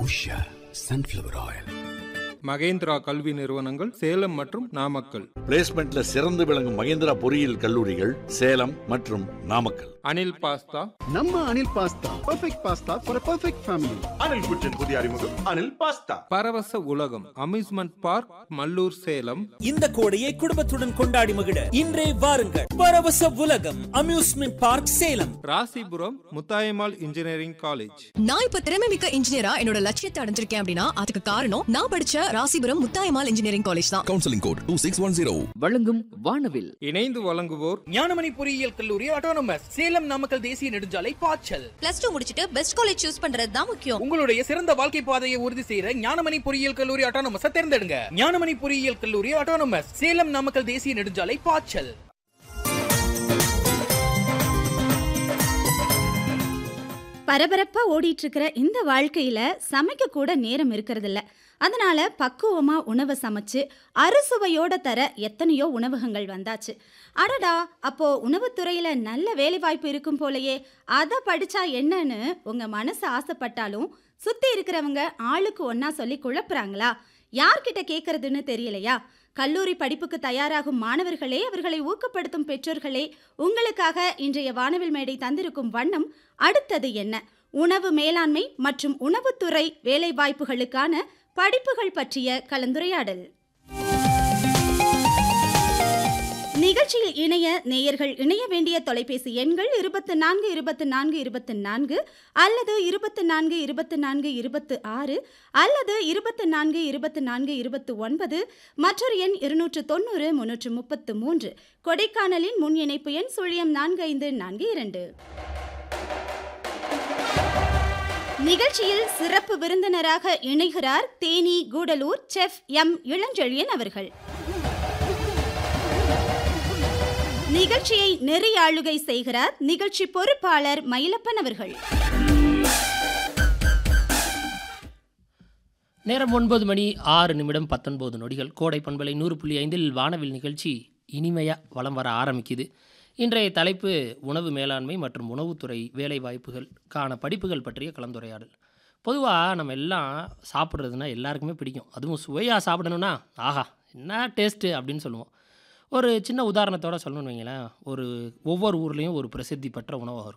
Usha sunflower oil Mahindra கல்வி நிறுவனங்கள் சேலம் மற்றும் நாமக்கல் பிளேஸ்மெண்ட்ல சிறந்து விளங்கும் மகேந்திரா பொறியியல் கல்லூரிகள் சேலம் மற்றும் நாமக்கல் அனில் பாஸ்தா நம்ம Anil pasta perfect pasta for perfect family Anil kitchen புதிய அறிமுகம் அனில் பாஸ்தா பரவச உலகம் அம்யூஸ்மெண்ட் பார்க் மல்லூர் சேலம் இந்த கோடையை குடும்பத்துடன் கொண்டாடி மகிழ இன்றே வாருங்கள் பரவச உலகம் amusement park Salem Rasipuram Muthayammal engineering college நான் இப்ப திறமை மிக்க இன்ஜினியரா என்னோட லட்சியத்தை அடைஞ்சிருக்கேன் அப்படின்னா அதுக்கு காரணம் நான் படிச்ச ராசிபுரம் முத்தாயம்மாள் இன்ஜினியரிங் காலேஜ் தான் counselling code two six one zero வழங்கும் வானவில் இணைந்து வழங்குவோர் ஞானமணி பொறியியல் கல்லூரி ஆட்டோனமஸ் சேலம் நாமக்கல் தேசிய நெடுஞ்சாலை பாய்ச்சல் பிளஸ் டூ முடிச்சிட்டு பெஸ்ட் காலேஜ் சூஸ் பண்றது தான் முக்கியம் உங்களுடைய சிறந்த வாழ்க்கை பாதையை உறுதி செய்யற ஞானமணி பொறியியல் கல்லூரி ஆட்டோனமஸ் தேர்ந்தெடுங்க ஞானமணி பொறியியல் கல்லூரி ஆட்டோனமஸ் சேலம் நாமக்கல் தேசிய நெடுஞ்சாலை பாய்ச்சல் பரபரப்பா ஓடிட்டு இருக்கிற இந்த வாழ்க்கையில சமைக்க கூட நேரம் இருக்கிறதில்ல அதனால பக்குவமா உணவை சமைச்சு அறுசுவையோட தர எத்தனையோ உணவகங்கள் வந்தாச்சு அடடா அப்போ உணவுத்துறையில நல்ல வேலைவாய்ப்பு இருக்கும் போலயே அதை படிச்சா என்னன்னு உங்க மனசு ஆசைப்பட்டாலும் சுத்தி இருக்கிறவங்க ஆளுக்கு ஒன்னா சொல்லி குழப்புறாங்களா யார்கிட்ட கேட்கறதுன்னு தெரியலையா கல்லூரி படிப்புக்கு தயாராகும் மாணவர்களே அவர்களை ஊக்கப்படுத்தும் பெற்றோர்களே உங்களுக்காக இன்றைய வானவில் மேடை தந்திருக்கும் வண்ணம் அடுத்தது என்ன உணவு மேலாண்மை மற்றும் உணவுத்துறை வேலைவாய்ப்புகளுக்கான படிப்புகள் பற்றிய கலந்துரையாடல் நிகழ்ச்சியில் இணைய நேயர்கள் இணைய வேண்டிய தொலைபேசி எண்கள் இருபத்து நான்கு இருபத்து நான்கு இருபத்து நான்கு அல்லது இருபத்து நான்கு இருபத்து நான்கு இருபத்து ஆறு அல்லது இருபத்து நான்கு இருபத்து நான்கு இருபத்து ஒன்பது மற்றொரு எண் இருநூற்று தொண்ணூறு முன்னூற்று முப்பத்து மூன்று கொடைக்கானலின் முன் இணைப்பு எண் சுழியம் நான்கு ஐந்து நான்கு இரண்டு நிகழ்ச்சியில் சிறப்பு விருந்தினராக இணைகிறார் தேனி கூடலூர் செஃப் எம் இளஞ்செழியன் அவர்கள் நிகழ்ச்சியை நெறியாளுகை செய்கிறார் நிகழ்ச்சி பொறுப்பாளர் மயிலப்பன் அவர்கள் நேரம் ஒன்பது மணி ஆறு நிமிடம் பத்தொன்பது நொடிகள் கோடை பண்பலை நூறு புள்ளி ஐந்தில் வானவில் நிகழ்ச்சி இனிமையாக வலம் வர ஆரம்பிக்குது இன்றைய தலைப்பு உணவு மேலாண்மை மற்றும் உணவுத்துறை வேலை வாய்ப்புகளுக்கான படிப்புகள் பற்றிய கலந்துரையாடல் பொதுவாக நம்ம எல்லாம் சாப்பிட்றதுனா எல்லாருக்குமே பிடிக்கும் அதுவும் சுவையாக சாப்பிடணும்னா ஆஹா என்ன டேஸ்ட்டு அப்படின்னு சொல்லுவோம் ஒரு சின்ன உதாரணத்தோட சொல்லணும்னு வைங்களேன் ஒரு ஒவ்வொரு ஊர்லேயும் ஒரு பிரசித்தி பெற்ற உணவகம் இருக்கும்